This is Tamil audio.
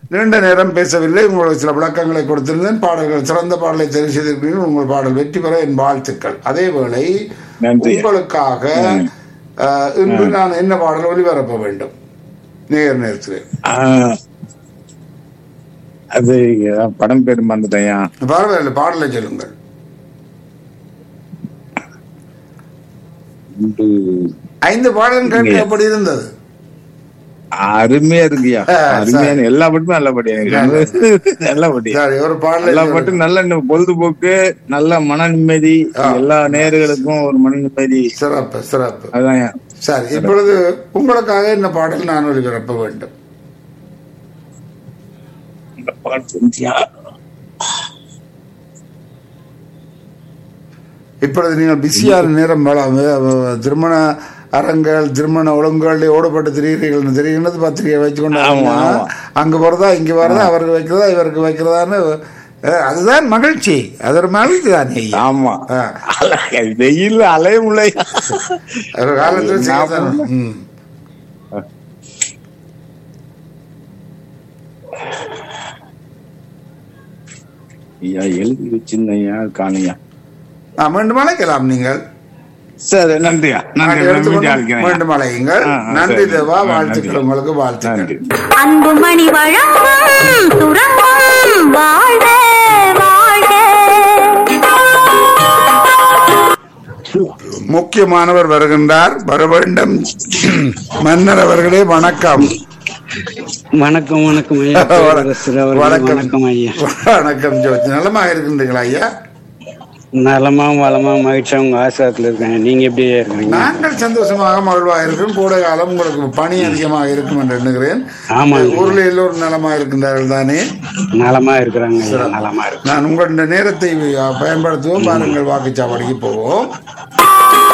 நீண்ட நேரம் பேசவில்லை உங்களுக்கு சில விளக்கங்களை கொடுத்திருந்தேன் பாடல்கள் சிறந்த பாடலை தெரிவு செய்திருக்கிறீர்கள் உங்கள் பாடல் வெற்றி பெற என் வாழ்த்துக்கள் அதேவேளை நன்றி. உங்களுக்காக அஹ், இன்று நான் என்ன பாடல் ஒளிபரப்ப வேண்டும் நேர் நேரத்தில் ஆஹ், அது அஹ், படம் பேர் மறந்துட்டேயா பரவாயில்லை பாடலை சொல்லுங்கள் இது ஐந்து பாடலும் கேட்க எப்படி இருந்தது அருமையா இருக்குயா ஆ, அருமையான எல்லா பாட்டுமே நல்லபடியா இருக்கு நல்ல பாட்டியா சரி ஒரு பாடலை எல்லா சொல்லுங்கள். பாட்டும் நல்ல நி- பொழுதுபோக்கு நல்ல மன நிம்மதி எல்லா நேர்களுக்கும் ஒரு மன நிம்மதி சிறப்பு சிறப்பு அதான் சரி இப்பொழுது உங்களுக்காக என்ன பாடல் நான் ஒளிபரப்ப வேண்டும் இந்த பாட்டு இருந்துச்சியா? இப்பொழுது நீங்கள் பிஸியான நேரம் வேளாம் திருமண அரங்கள் திருமண ஒழுங்குகளில் ஓடுபட்டு திரிகிறீர்கள் தெரிகிறது பத்திரிகை வச்சுக்கொண்டு ஆமா, வரீங்க. ஆமா. அங்க போறதா இங்க வரதா அவருக்கு வைக்கிறதா இவருக்கு வைக்கிறதான்னு அஹ், அதுதான் மகிழ்ச்சி அது ஒரு மகிழ்ச்சி தான் ஆமா வெயில் அலைய முடியல ஒரு காலத்தில் செய்யத்தான். ம். ஐயா எழுதி வச்சிருந்தையா காணையா ஆ, மீண்டும் அழைக்கலாம் நீங்கள் சரி நன்றியா நன்றி நான் எடுத்துக்கொண்டு மீண்டும் அழைக்கிறேன். மீண்டும் அழையுங்கள் ஆ, ஆ, நன்றி சரி. தேவா ஆ, வாழ்த்துக்கள் நன்றி. உங்களுக்கு வாழ்த்துக்கள் நன்றி அன்புமணி வழங்கும் சுரங்கம் வாழ்க வாழ்க முக்கியமானவர் வருகின்றார் வர வேண்டும் மன்னர் அவர்களே வணக்கம் வணக்கம் வணக்கம் ஐயா பேரரசர் அவர்களே, வணக்கம் ஐயா வணக்கம் ஜோதி நலமா இருக்கின்றீங்களா ஐயா நலமா வளமா மகிழ்ச்சியா உங்க ஆசிரியத்துல இருக்காங்க நீங்க எப்படி இருக்கீங்க நாங்கள் சந்தோஷமாக மகிழ்வாக இருக்கிறோம் கோடை காலம் உங்களுக்கு பணி அதிகமாக இருக்கும் என்று எண்ணுகிறேன் ஆமாங்க. ஊரில் எல்லோரும் நலமா இருக்கின்றார்கள் தானே நலமா இருக்கிறாங்க ஐயா நலமா இருக்கு நான் உங்களுடைய நேரத்தை பயன்படுத்துவோம் பாருங்கள் வாக்குச்சாவடிக்கு போவோம்